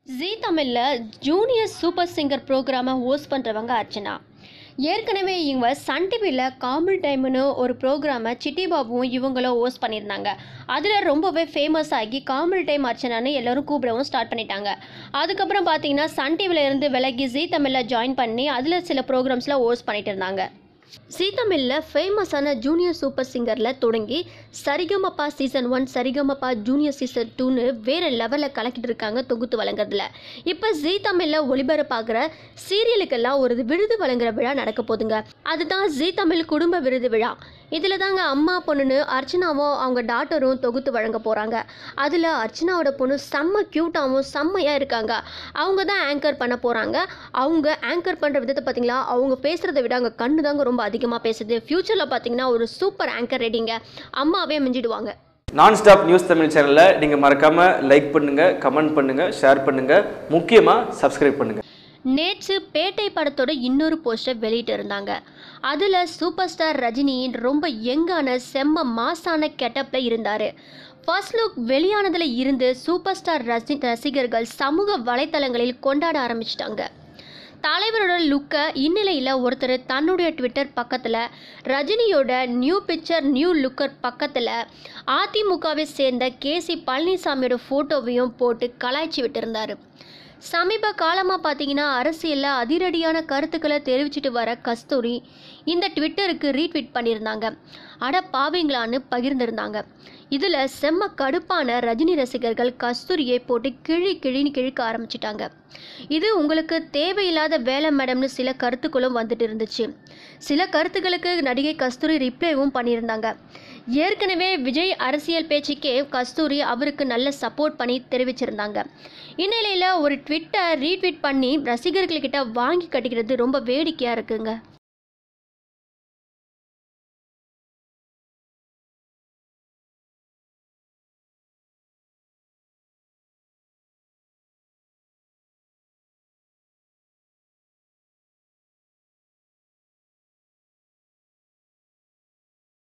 ஜீ தமிழில் junior super singer ப்ரோக்ராமை host பண்ணுறவங்க அர்ச்சனா ஏற்கனவே இவங்க சன் டிவியில் காமெடி டைம்னு ஒரு ப்ரோக்ராமை சிட்டி பாபுவும் இவங்களும் ஹோஸ்ட் பண்ணியிருந்தாங்க அதில் ரொம்பவே ஃபேமஸ் ஆகி காமெடி டைம் அர்ச்சனான்னு எல்லாரும் கூப்பிடவும் ஸ்டார்ட் பண்ணிட்டாங்க அதுக்கப்புறம் பார்த்தீங்கன்னா சன் டிவியில் இருந்து விலகி ஜீ தமிழில் ஜாயின் பண்ணி அதில் சில ப்ரோக்ராம்ஸில் ஹோஸ்ட் பண்ணிட்டு இருந்தாங்க ஜீ தமிழில் ஃபேமஸான ஜூனியர் சூப்பர் சிங்கரில் தொடங்கி Saregamapa season one Saregamapa junior season டூன்னு வேறு லெவலில் கலக்கிட்டு இருக்காங்க தொகுத்து வழங்குறதுல இப்போ ஜீ தமிழில் ஒளிபரப்பாகிற சீரியலுக்கெல்லாம் ஒரு விருது வழங்குற விழா நடக்க போகுதுங்க அதுதான் ஜீ தமிழ் குடும்ப விருது விழா இதில் தாங்க அம்மா பொண்ணுன்னு அர்ச்சனாவும் அவங்க டாட்டரும் தொகுத்து வழங்க போகிறாங்க அதில் அர்ச்சனாவோட பொண்ணு செம்ம க்யூட்டாகவும் செம்மையாக இருக்காங்க அவங்க தான் ஆங்கர் பண்ண போகிறாங்க அவங்க ஆங்கர் பண்ணுற விதத்தை பார்த்தீங்களா அவங்க பேசுகிறத விட அவங்க கண்ணு தாங்க ரொம்ப அதிகமாக பேசுது ஃப்யூச்சரில் பார்த்தீங்கன்னா ஒரு சூப்பர் ஆங்கர் ரெடிங்க அம்மாவே மிஞ்சிடுவாங்க நான் ஸ்டாப் நியூஸ் தமிழ் சேனலை நீங்கள் மறக்காமல் லைக் பண்ணுங்கள் கமெண்ட் பண்ணுங்கள் ஷேர் பண்ணுங்கள் முக்கியமாக சப்ஸ்கிரைப் பண்ணுங்கள் நேற்று பேட்டை படத்தோட இன்னொரு போஸ்டர் வெளியிட்டு இருந்தாங்க அதில் சூப்பர் ஸ்டார் ரஜினி ரொம்ப யங்கான செம்ம மாசான கெட்டப்பில் இருந்தார் ஃபர்ஸ்ட் லுக் வெளியானதில் இருந்து சூப்பர் ஸ்டார் ரசி ரசிகர்கள் சமூக வலைத்தளங்களில் கொண்டாட ஆரம்பிச்சிட்டாங்க தலைவரோட லுக்கை இந்நிலையில் ஒருத்தர் தன்னுடைய ட்விட்டர் பக்கத்தில் ரஜினியோட நியூ பிக்சர் நியூ லுக்கர் பக்கத்தில் அதிமுகவை சேர்ந்த கேசி பழனிசாமியோட ஃபோட்டோவையும் போட்டு கலாய்ச்சி விட்டிருந்தாரு சமீப காலமாக பார்த்தீங்கன்னா அரசியலில் அதிரடியான கருத்துக்களை தெரிவிச்சிட்டு வர கஸ்தூரி இந்த ட்விட்டருக்கு ரீட்வீட் பண்ணியிருந்தாங்க அட பாவிங்களான்னு பகிர்ந்திருந்தாங்க இதில் செம்ம கடுப்பான ரஜினி ரசிகர்கள் கஸ்தூரியை போட்டு கிழி கிழின்னு கிழிக்க ஆரம்பிச்சிட்டாங்க இது உங்களுக்கு தேவையில்லாத வேலை மேடம்னு சில கருத்துக்களும் வந்துட்டு இருந்துச்சு சில கருத்துக்களுக்கு நடிகை கஸ்தூரி ரிப்ளைவும் பண்ணியிருந்தாங்க ஏற்கனவே விஜய் அரசியல் பேச்சுக்கே கஸ்தூரி அவருக்கு நல்ல சப்போர்ட் பண்ணி தெரிவிச்சிருந்தாங்க இந்நிலையில் ஒரு ட்விட்டை ரீட்வீட் பண்ணி ரசிகர்கள்கிட்ட வாங்கி கட்டிக்கிறது ரொம்ப வேடிக்கையாக இருக்குங்க